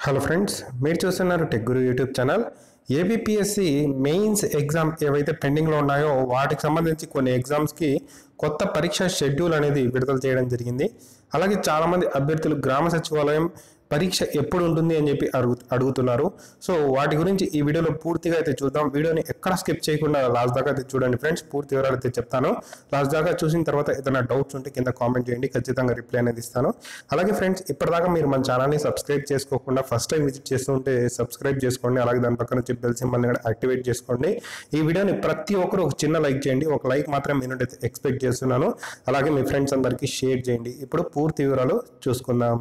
hello friends మీరు చూస్తున్నారు tech guru YouTube channel APPSC mains exam ఏవైతే పెండింగ్లో ఉన్నాయో వాటికి సంబంధించి కొన్ని ఎగ్జామ్స్కి కొత్త పరీక్ష షెడ్యూల్ అనేది విడుదల చేయడం జరిగింది అలాగే చాలామంది అభ్యర్థులు గ్రామ సచివాలయం పరీక్ష ఎప్పుడు ఉంటుంది అని చెప్పి అడుగు అడుగుతున్నారు సో వాటి గురించి ఈ వీడియోలో పూర్తిగా అయితే చూద్దాం వీడియోని ఎక్కడ స్కిప్ చేయకుండా లాస్ట్ దాకా అయితే చూడండి ఫ్రెండ్స్ పూర్తి వివరాలు అయితే చెప్తాను లాస్ట్ దాకా చూసిన తర్వాత ఏదైనా డౌట్స్ ఉంటే కింద కామెంట్ చేయండి ఖచ్చితంగా రిప్లై అనేది ఇస్తాను అలాగే ఫ్రెండ్స్ ఇప్పటిదాకా మీరు మన ఛానల్ని సబ్స్క్రైబ్ చేసుకోకుండా ఫస్ట్ టైం విజిట్ చేస్తుంటే సబ్స్క్రైబ్ చేసుకోండి అలాగే దాని పక్కన వచ్చి బెల్ సింబల్ని కూడా యాక్టివేట్ చేసుకోండి ఈ వీడియోని ప్రతి ఒక్కరు ఒక చిన్న లైక్ చేయండి ఒక లైక్ మాత్రం మీ నుండి ఎక్స్పెక్ట్ చేస్తున్నాను అలాగే మీ ఫ్రెండ్స్ అందరికీ షేర్ చేయండి ఇప్పుడు పూర్తి వివరాలు చూసుకుందాం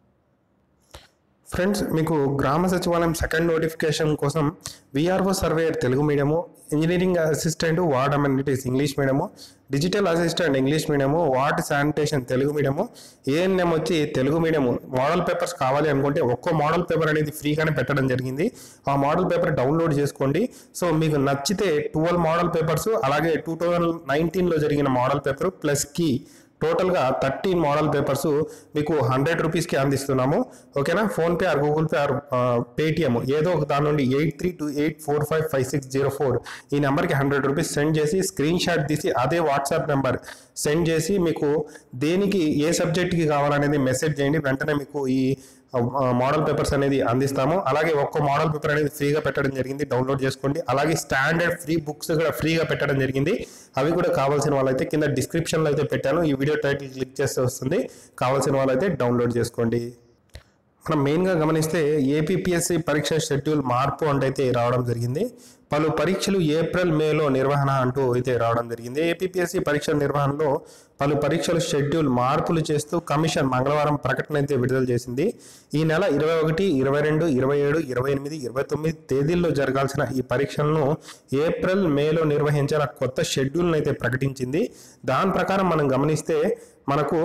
ఫ్రెండ్స్ మీకు గ్రామ సచివాలయం సెకండ్ నోటిఫికేషన్ కోసం VRO surveyor Telugu medium engineering assistant ward amenities English medium digital assistant English medium ward sanitation Telugu medium ANM వచ్చి తెలుగు మీడియము మోడల్ పేపర్స్ కావాలి అనుకుంటే ఒక్కో మోడల్ పేపర్ అనేది ఫ్రీగానే పెట్టడం జరిగింది ఆ మోడల్ పేపర్ డౌన్లోడ్ చేసుకోండి సో మీకు నచ్చితే ట్వెల్వ్ మోడల్ పేపర్స్ అలాగే టూ థౌజండ్ నైన్టీన్లో జరిగిన మోడల్ పేపర్ ప్లస్ కీ టోటల్గా థర్టీన్ మోడల్ పేపర్స్ మీకు హండ్రెడ్ రూపీస్కి అందిస్తున్నాము ఓకేనా PhonePe or Google Pay or Paytm ఏదో ఒక దాని నుండి eight three two eight four five five six zero four ఈ నెంబర్కి హండ్రెడ్ రూపీస్ సెండ్ చేసి స్క్రీన్ షాట్ తీసి అదే వాట్సాప్ నెంబర్ సెండ్ చేసి మీకు దేనికి ఏ సబ్జెక్ట్కి కావాలనేది మెసేజ్ చేయండి వెంటనే మీకు ఈ మోడల్ పేపర్స్ అనేది అందిస్తాము అలాగే ఒక్కో మోడల్ పేపర్ అనేది ఫ్రీగా పెట్టడం జరిగింది డౌన్లోడ్ చేసుకోండి అలాగే స్టాండర్డ్ ఫ్రీ బుక్స్ కూడా ఫ్రీగా పెట్టడం జరిగింది అవి కూడా కావాల్సిన వాళ్ళైతే కింద డిస్క్రిప్షన్లో అయితే పెట్టాను ఈ వీడియో టైటిల్ క్లిక్ చేస్తే వస్తుంది కావాల్సిన వాళ్ళైతే డౌన్లోడ్ చేసుకోండి మనం మెయిన్గా గమనిస్తే ఏపీపీఎస్సీ పరీక్ష షెడ్యూల్ మార్పు అంటే అయితే రావడం జరిగింది పలు పరీక్షలు ఏప్రిల్ మేలో నిర్వహణ అంటూ అయితే రావడం జరిగింది ఏపీపీఎస్సీ పరీక్షల నిర్వహణలో పలు పరీక్షల షెడ్యూల్ మార్పులు చేస్తూ కమిషన్ మంగళవారం ప్రకటన అయితే విడుదల చేసింది ఈ నెల ఇరవై ఒకటి ఇరవై రెండు ఇరవై ఏడు ఇరవై ఎనిమిది ఇరవై తొమ్మిది తేదీల్లో జరగాల్సిన ఈ పరీక్షలను ఏప్రిల్ మేలో నిర్వహించాల కొత్త షెడ్యూల్ని అయితే ప్రకటించింది దాని ప్రకారం మనం గమనిస్తే మనకు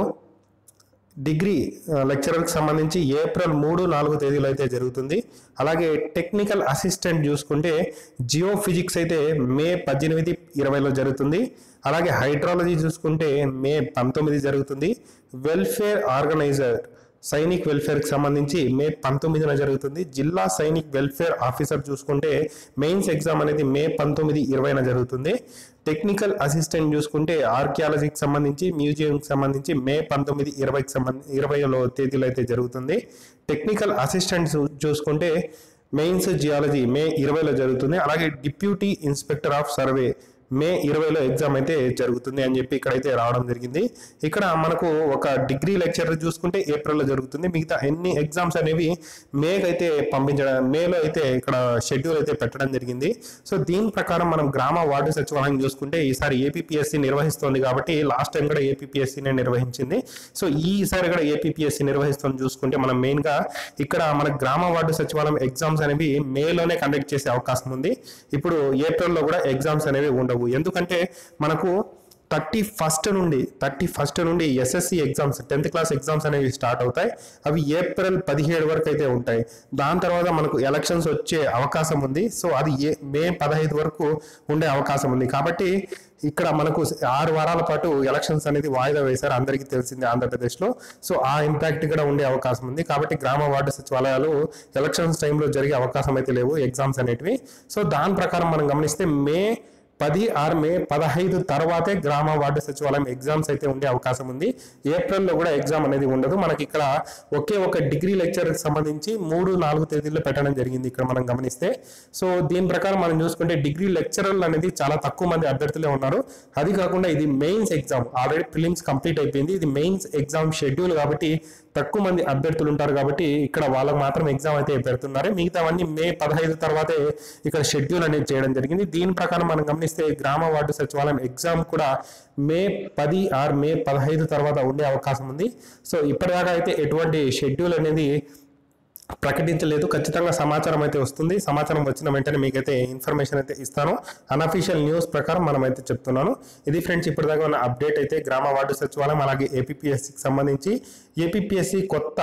డిగ్రీ లెక్చరర్కి సంబంధించి ఏప్రిల్ మూడు నాలుగు తేదీలో అయితే జరుగుతుంది అలాగే టెక్నికల్ అసిస్టెంట్ చూసుకుంటే జియో ఫిజిక్స్ అయితే మే పద్దెనిమిది ఇరవైలో జరుగుతుంది అలాగే హైడ్రాలజీ చూసుకుంటే మే పంతొమ్మిది జరుగుతుంది వెల్ఫేర్ ఆర్గనైజర్ సైనిక్ వెల్ఫేర్కి సంబంధించి మే పంతొమ్మిదిన జరుగుతుంది జిల్లా సైనిక్ వెల్ఫేర్ ఆఫీసర్ చూసుకుంటే మెయిన్స్ ఎగ్జామ్ అనేది మే పంతొమ్మిది ఇరవైన జరుగుతుంది టెక్నికల్ అసిస్టెంట్ చూసుకుంటే ఆర్కియాలజీకి సంబంధించి మ్యూజియంకి సంబంధించి మే పంతొమ్మిది ఇరవైకి సంబంధించి ఇరవైలో తేదీలో అయితే జరుగుతుంది టెక్నికల్ అసిస్టెంట్ చూసుకుంటే మెయిన్స్ జియాలజీ మే ఇరవైలో జరుగుతుంది అలాగే deputy inspector of survey May ఇరవైలో ఎగ్జామ్ అయితే జరుగుతుంది అని చెప్పి ఇక్కడైతే రావడం జరిగింది ఇక్కడ మనకు ఒక డిగ్రీ లెక్చర్ చూసుకుంటే ఏప్రిల్లో జరుగుతుంది మిగతా ఎన్ని ఎగ్జామ్స్ అనేవి మేకి అయితే పంపించడం మేలో అయితే ఇక్కడ షెడ్యూల్ అయితే పెట్టడం జరిగింది సో దీని ప్రకారం మనం గ్రామ వార్డు సచివాలయం చూసుకుంటే ఈసారి ఏపీఎస్సి నిర్వహిస్తోంది కాబట్టి లాస్ట్ టైం కూడా ఏపీఎస్సీనే నిర్వహించింది సో ఈసారి కూడా ఏపీఎస్సి నిర్వహిస్తుంది చూసుకుంటే మనం మెయిన్గా ఇక్కడ మన గ్రామ వార్డు సచివాలయం ఎగ్జామ్స్ అనేవి మేలోనే కండక్ట్ చేసే అవకాశం ఉంది ఇప్పుడు ఏప్రిల్లో కూడా ఎగ్జామ్స్ అనేవి ఉండవు ఎందుకంటే మనకు థర్టీ ఫస్ట్ నుండి థర్టీ ఫస్ట్ నుండి SSC exams tenth class exams అనేవి స్టార్ట్ అవుతాయి అవి ఏప్రిల్ పదిహేడు వరకు అయితే ఉంటాయి దాని తర్వాత మనకు ఎలక్షన్స్ వచ్చే అవకాశం ఉంది సో అది ఏ మే పదహైదు వరకు ఉండే అవకాశం ఉంది కాబట్టి ఇక్కడ మనకు ఆరు వారాల పాటు ఎలక్షన్స్ అనేది వాయిదా వేశారు అందరికీ తెలిసింది ఆంధ్రప్రదేశ్లో సో ఆ ఇంపాక్ట్ కూడా ఉండే అవకాశం ఉంది కాబట్టి గ్రామ వార్డు సచివాలయాలు ఎలక్షన్స్ టైంలో జరిగే అవకాశం అయితే లేవు ఎగ్జామ్స్ అనేటివి సో దాని ప్రకారం మనం గమనిస్తే మే పది ఆరు మే పదహైదు తర్వాతే గ్రామ వార్డు సచివాలయం ఎగ్జామ్స్ అయితే ఉండే అవకాశం ఉంది ఏప్రిల్లో కూడా ఎగ్జామ్ అనేది ఉండదు మనకి ఇక్కడ ఒకే ఒక డిగ్రీ లెక్చర్కి సంబంధించి మూడు నాలుగు తేదీల్లో పెట్టడం జరిగింది ఇక్కడ మనం గమనిస్తే సో దీని ప్రకారం మనం చూసుకుంటే డిగ్రీ లెక్చరర్లు అనేది చాలా తక్కువ మంది అభ్యర్థులే ఉన్నారు అది కాకుండా ఇది mains exam already prelims complete అయిపోయింది ఇది మెయిన్స్ ఎగ్జామ్ షెడ్యూల్ కాబట్టి తక్కువ మంది అభ్యర్థులు ఉంటారు కాబట్టి ఇక్కడ వాళ్ళకి మాత్రం ఎగ్జామ్ అయితే పెడుతున్నారు మిగతావన్నీ మే పదహైదు తర్వాతే ఇక్కడ షెడ్యూల్ అనేది చేయడం జరిగింది దీని ప్రకారం మనం గమనిస్తే గ్రామ వార్డు సచివాలయం ఎగ్జామ్ కూడా మే పది ఆర్ మే పదహైదు తర్వాత ఉండే అవకాశం ఉంది సో ఇప్పటిదాకా అయితే ఎటువంటి షెడ్యూల్ అనేది ప్రకటించలేదు ఖచ్చితంగా సమాచారం అయితే వస్తుంది సమాచారం వచ్చిన వెంటనే మీకైతే ఇన్ఫర్మేషన్ అయితే ఇస్తాను అన్అఫీషియల్ న్యూస్ ప్రకారం మనం అయితే చెప్తున్నాను ఇది ఫ్రెండ్స్ ఇప్పటిదాకా ఉన్న అప్డేట్ అయితే గ్రామ వార్డు సచివాలయం అలాగే ఏపీఎస్సికి సంబంధించి ఏపీఎస్సి కొత్త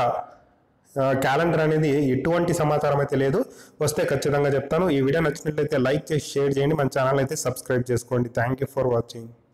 క్యాలెండర్ అనేది ఎటువంటి సమాచారం అయితే లేదు వస్తే ఖచ్చితంగా చెప్తాను ఈ వీడియో నచ్చినట్లయితే లైక్ చేసి షేర్ చేయండి మన ఛానల్ అయితే సబ్స్క్రైబ్ చేసుకోండి థ్యాంక్ యూ ఫర్ వాచింగ్